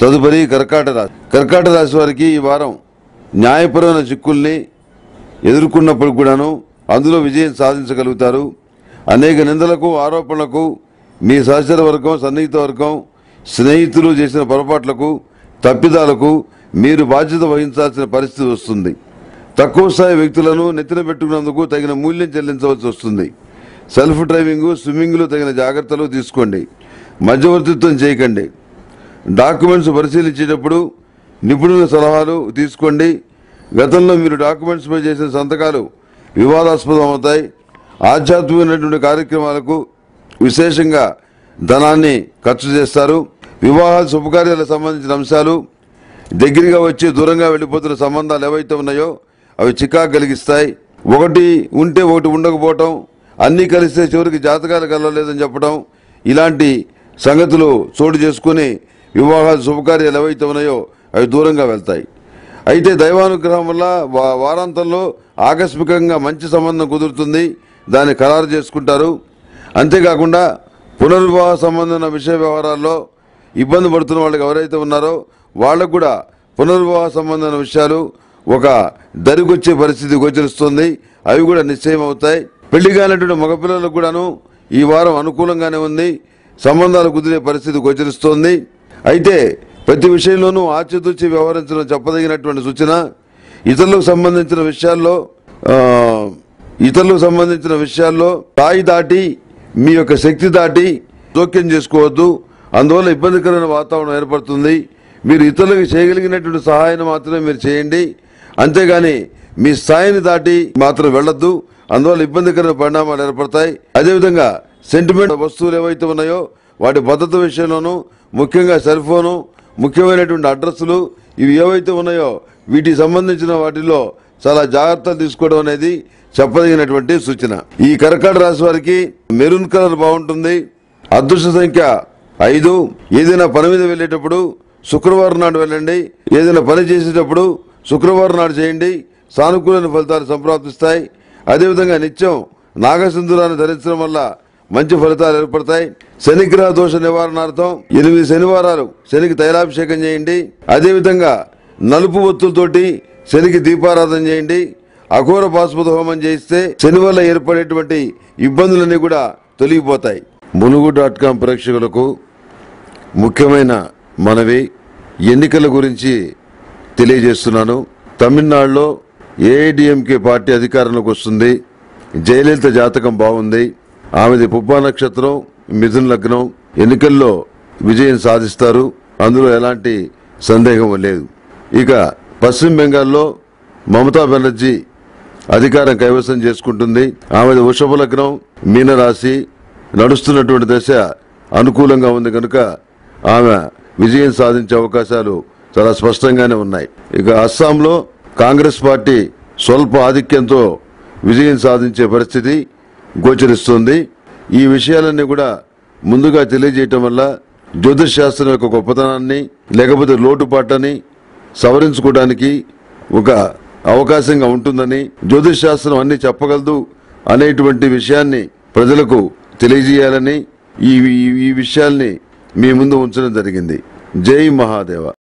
తదుపరి కర్కాట రాశి కర్కాట రాశి వారికి ఈ వారం న్యాయపరమైన చిక్కుల్ని ఎదుర్కొన్నప్పుడు కూడాను అందులో విజయం సాధించగలుగుతారు అనేక నిందలకు ఆరోపణలకు మీ సహచర వర్గం సన్నిహిత వర్గం స్నేహితులు చేసిన పొరపాట్లకు తప్పిదాలకు మీరు బాధ్యత వహించాల్సిన పరిస్థితి వస్తుంది తక్కువ స్థాయి వ్యక్తులను నెత్తిన పెట్టుకున్నందుకు తగిన మూల్యం చెల్లించవలసి వస్తుంది సెల్ఫ్ డ్రైవింగ్ స్విమ్మింగ్లో తగిన జాగ్రత్తలు తీసుకోండి మధ్యవర్తిత్వం చేయకండి డాక్యుమెంట్స్ పరిశీలించేటప్పుడు నిపుణుల సలహాలు తీసుకోండి గతంలో మీరు డాక్యుమెంట్స్ పై చేసిన సంతకాలు వివాదాస్పదం అవుతాయి ఆధ్యాత్మికమైనటువంటి కార్యక్రమాలకు విశేషంగా ధనాన్ని ఖర్చు చేస్తారు వివాహాలు శుభకార్యాలకు సంబంధించిన అంశాలు దగ్గరగా వచ్చి దూరంగా వెళ్ళిపోతున్న సంబంధాలు ఏవైతే ఉన్నాయో అవి చికాకు కలిగిస్తాయి ఒకటి ఉంటే ఒకటి ఉండకపోవటం అన్నీ కలిస్తే చివరికి జాతకాలు కలవలేదని చెప్పడం ఇలాంటి సంగతులు చోటు చేసుకుని వివాహాలు శుభకార్యాలు ఏవైతే ఉన్నాయో అవి దూరంగా వెళ్తాయి అయితే దైవానుగ్రహం వల్ల వా- వారాంతంలో ఆకస్మికంగా మంచి సంబంధం కుదురుతుంది దాన్ని ఖరారు చేసుకుంటారు అంతేకాకుండా పునర్వివాహ సంబంధమైన విషయ వ్యవహారాల్లో ఇబ్బంది పడుతున్న వాళ్ళకి ఎవరైతే ఉన్నారో వాళ్ళకు కూడా పునర్వివాహ సంబంధమైన విషయాలు ఒక దరికొచ్చే పరిస్థితి గోచరిస్తుంది అవి కూడా నిశ్చయం అవుతాయి పెళ్లి కానటువంటి మగపిల్లలకు కూడాను ఈ వారం అనుకూలంగానే ఉంది సంబంధాలు కుదిరే పరిస్థితి గోచరిస్తోంది అయితే ప్రతి విషయంలోనూ ఆచితూచి వ్యవహరించడం చెప్పదగినటువంటి సూచన ఇతరులకు సంబంధించిన విషయాల్లో ఆ, ఇతరులకు సంబంధించిన విషయాల్లో స్థాయి దాటి మీ యొక్క శక్తి దాటి జోక్యం చేసుకోవద్దు అందువల్ల ఇబ్బందికరమైన వాతావరణం ఏర్పడుతుంది మీరు ఇతరులకు చేయగలిగినటువంటి సహాయాన్ని మాత్రమే మీరు చేయండి అంతేగాని మీ స్థాయిని దాటి మాత్రం వెళ్ళొద్దు అందువల్ల ఇబ్బందికరమైన పరిణామాలు ఏర్పడతాయి అదేవిధంగా సెంటిమెంట్ వస్తువులు ఏవైతే ఉన్నాయో వాటి భద్రత విషయంలోనూ ముఖ్యంగా సెల్ ఫోను ముఖ్యమైనటువంటి అడ్రస్లు ఇవి ఏవైతే ఉన్నాయో వీటికి సంబంధించిన వాటిలో చాలా జాగ్రత్తలు తీసుకోవడం అనేది చెప్పదగినటువంటి సూచన ఈ కర్కాట రాశి వారికి మెరూన్ కలర్ బాగుంటుంది అదృష్ట సంఖ్య ఐదు ఏదైనా పని మీద వెళ్ళేటప్పుడు శుక్రవారం నాడు వెళ్ళండి ఏదైనా పని చేసేటప్పుడు శుక్రవారం నాడు చేయండి సానుకూల ఫలితాలు సంప్రాప్తిస్తాయి అదేవిధంగా నిత్యం నాగసింధురాన్ని ధరించడం వల్ల మంచి ఫలితాలు ఏర్పడతాయి శనిగ్రహ దోష నివారణార్థం ఎనిమిది శనివారాలు శనికి తైలాభిషేకం చేయండి అదేవిధంగా నలుపు ఒత్తులతోటి శనికి దీపారాధన చేయండి అఘోర పాశుపత హోమం చేయిస్తే శని వల్ల ఏర్పడేటువంటి ఇబ్బందులన్నీ కూడా తొలగిపోతాయి ములుగు డాట్ కాం ప్రేక్షకులకు ముఖ్యమైన మనవి ఎన్నికల గురించి తెలియజేస్తున్నాను తమిళనాడులో ఏఐడిఎంకే పార్టీ అధికారంలోకి వస్తుంది జయలలిత జాతకం బాగుంది ఆమెది పుబ్బా నక్షత్రం మిథున లగ్నం ఎన్నికల్లో విజయం సాధిస్తారు అందులో ఎలాంటి సందేహం లేదు ఇక పశ్చిమ బెంగాల్లో మమతా బెనర్జీ అధికారం కైవసం చేసుకుంటుంది ఆమెది వృషభ లగ్నం మీనరాశి నడుస్తున్నటువంటి దశ అనుకూలంగా ఉంది కనుక ఆమె విజయం సాధించే అవకాశాలు చాలా స్పష్టంగానే ఉన్నాయి ఇక అస్సాంలో కాంగ్రెస్ పార్టీ స్వల్ప ఆధిక్యంతో విజయం సాధించే పరిస్థితి గోచరిస్తుంది ఈ విషయాలన్నీ కూడా ముందుగా తెలియజేయటం వల్ల జ్యోతిష్ శాస్త్రం యొక్క గొప్పతనాన్ని లేకపోతే లోటుపాట్లని సవరించుకోవడానికి ఒక అవకాశంగా ఉంటుందని జ్యోతిష్ శాస్త్రం అన్ని చెప్పగలదు అనేటువంటి విషయాన్ని ప్రజలకు తెలియజేయాలని ఈ ఈ- ఈ విషయాల్ని మీ ముందు ఉంచడం జరిగింది జై మహాదేవ